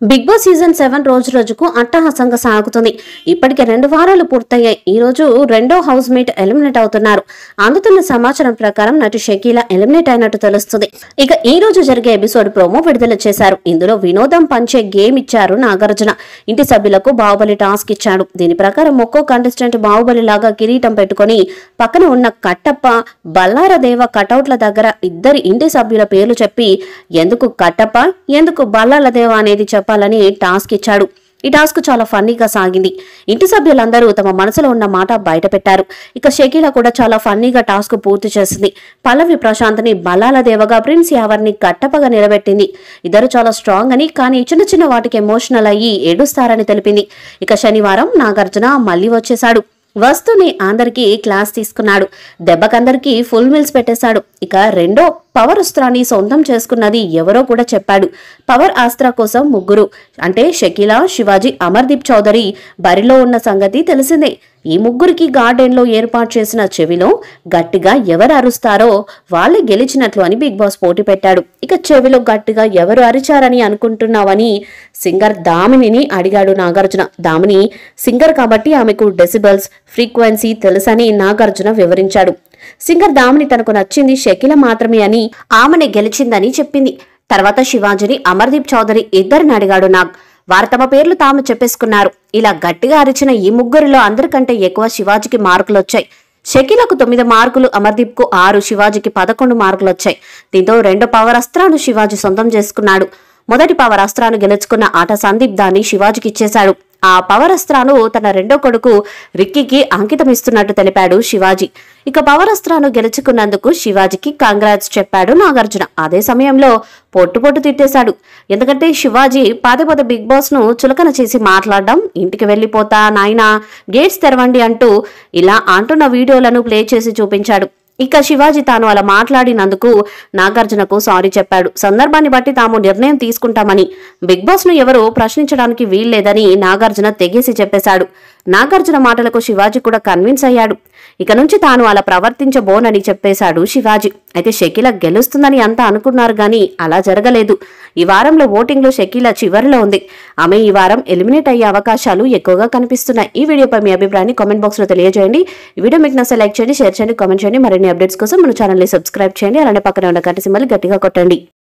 big boss season seven రోజు రోజుకు అట్టహాసంగా సాగుతుంది ఇప్పటికే రెండు వారాలు పూర్తయ్యాయి ఈ రోజు రెండో హౌస్ మేట్ ఎలిమినేట్ అవుతున్నారు అందుతున్న సమాచారం ప్రకారం నటి షకీల ఎలిమినేట్ అయినట్టు తెలుస్తుంది ఇక ఈ రోజు జరిగే ఎపిసోడ్ ప్రోమో విడుదల చేశారు ఇందులో వినోదం పంచే గేమ్ ఇచ్చారు నాగార్జున ఇంటి సభ్యులకు బాహుబలి టాస్క్ ఇచ్చాడు దీని ప్రకారం ఒక్కో కంటెస్టెంట్ బాహుబలి లాగా కిరీటం పెట్టుకొని పక్కన ఉన్న కట్టప్ప బల్లారదేవ కటౌట్ల దగ్గర ఇద్దరి ఇంటి సభ్యుల పేర్లు చెప్పి ఎందుకు కట్టప్ప ఎందుకు బల్లాలదేవ అనేది చెప్పాలని టాస్క్ ఇచ్చాడు ఈ టాస్క్ చాలా ఫన్నీగా సాగింది ఇంటి సభ్యులందరూ తమ మనసులో ఉన్న మాట బయట పెట్టారు ఇక షకీల కూడా చాలా ఫన్నీగా టాస్క్ పూర్తి చేసింది పల్లవి ప్రశాంత్ని బలాల దేవగా ప్రిన్స్ యావర్ని కట్టపగా నిలబెట్టింది ఇద్దరు చాలా స్ట్రాంగ్ అని కానీ చిన్న చిన్న వాటికి ఎమోషనల్ అయ్యి ఏడుస్తారని తెలిపింది ఇక శనివారం నాగార్జున మళ్ళీ వచ్చేశాడు వస్తూనే అందరికీ క్లాస్ తీసుకున్నాడు దెబ్బకందరికీ ఫుల్ మీల్స్ పెట్టేశాడు ఇక రెండో పవర్ అస్త్రాన్ని సొంతం చేసుకున్నది ఎవరో కూడా చెప్పాడు పవర్ అస్త్ర కోసం ముగ్గురు అంటే షకీల శివాజీ అమర్దీప్ చౌదరి బరిలో ఉన్న సంగతి తెలిసిందే ఈ ముగ్గురికి గార్డెన్ లో ఏర్పాటు చేసిన చెవిలో గట్టిగా ఎవరు అరుస్తారో వాళ్ళే గెలిచినట్లు అని బిగ్ బాస్ పోటీ పెట్టాడు ఇక చెవిలో గట్టిగా ఎవరు అరిచారని అనుకుంటున్నావని సింగర్ దామినిని అడిగాడు నాగార్జున దామిని సింగర్ కాబట్టి ఆమెకు డెసిబల్స్ ఫ్రీక్వెన్సీ తెలుసని నాగార్జున వివరించాడు సింగర్ దామిని తనకు నచ్చింది షకిల మాత్రమే అని ఆమెనే గెలిచిందని చెప్పింది తర్వాత శివాజీని అమర్దీప్ చౌదరి ఇద్దరిని అడిగాడు నాగ్ వారు తమ పేర్లు తాము చెప్పేసుకున్నారు ఇలా గట్టిగా అరిచిన ఈ ముగ్గురిలో అందరికంటే ఎక్కువ శివాజీకి మార్కులు వచ్చాయి షకీలకు తొమ్మిది మార్కులు అమర్దీప్ కు ఆరు శివాజీకి పదకొండు మార్కులు వచ్చాయి దీంతో రెండు పవర్ అస్త్రాలు శివాజీ సొంతం చేసుకున్నాడు మొదటి పవర్ అస్త్రాన్ని గెలుచుకున్న ఆట సందీప్ దాన్ని శివాజీకి ఇచ్చేశాడు ఆ పవర్ అస్త్రాను తన రెండో కొడుకు రిక్కీకి అంకితం ఇస్తున్నట్టు తెలిపాడు శివాజీ ఇక పవర్ అస్త్రాను గెలుచుకున్నందుకు శివాజీకి కంగ్రాట్స్ చెప్పాడు నాగార్జున అదే సమయంలో పొట్టు పొట్టు తిట్టేశాడు ఎందుకంటే శివాజీ పదే పదే బిగ్ బాస్ ను చులకన చేసి మాట్లాడడం ఇంటికి వెళ్ళిపోతా నాయనా గేట్స్ తెరవండి అంటూ ఇలా అంటున్న వీడియోలను ప్లే చేసి చూపించాడు ఇక శివాజీ తాను అలా మాట్లాడినందుకు నాగార్జునకు సారీ చెప్పాడు సందర్భాన్ని బట్టి తాము నిర్ణయం తీసుకుంటామని బిగ్ బాస్ ను ఎవరూ ప్రశ్నించడానికి వీల్లేదని నాగార్జున తెగేసి చెప్పేశాడు నాగార్జున మాటలకు శివాజీ కూడా కన్విన్స్ అయ్యాడు ఇక నుంచి తాను అలా ప్రవర్తించబోనని చెప్పేశాడు శివాజీ అయితే షకీల గెలుస్తుందని అంతా అనుకున్నారు గాని అలా జరగలేదు ఈ వారంలో ఓటింగ్లో షకీల చివరిలో ఉంది ఆమె ఈ వారం ఎలిమినేట్ అయ్యే అవకాశాలు ఎక్కువగా కనిపిస్తున్నాయి ఈ వీడియోపై మీ అభిప్రాయాన్ని కామెంట్ బాక్స్ లో తెలియజేయండి ఈ వీడియో మీకు నచ్చ లైక్ చేయండి షేర్ చేయండి కామెంట్ చేయండి మరిన్ని అప్డేట్స్ కోసం మన ఛానల్ ని సబ్స్క్రైబ్ చేయండి అలానే పక్కన ఉన్న గంట సింబల్ గట్టిగా కొట్టండి